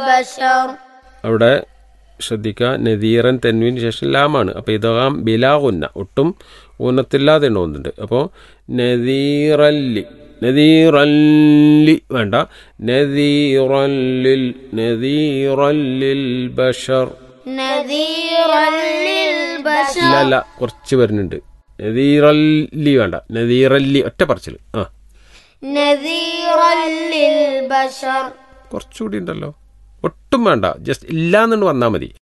البشر അവിടെ ശ്രദ്ധിക്കുക നദീറൻ തെൻവിന് ശേഷം ലാമാണ് അപ്പോൾ ഇതാം ബിലാ ഉന്ന ഒട്ടും ഊന്നത്തില്ലാതെ എണ്ണുന്നുണ്ട് അപ്പോൾ നദീറല്ലി നദീറല്ലി വേണ്ട നദീറല്ലിൽ നദീറല്ലിൽ ബഷർ نذيرا للبشر ഇല്ല അല്ല കുറച്ച് വരുന്നുണ്ട് നദീറല്ലി വേണ്ട നദീറല്ലി ഒറ്റ പറച്ചിൽ ആ نذيرا للبشر കുറച്ചുകൂടി ഉണ്ടല്ലോ ഒട്ടും വേണ്ട ജസ്റ്റ് ഇല്ല എന്നു വന്നാൽ മതി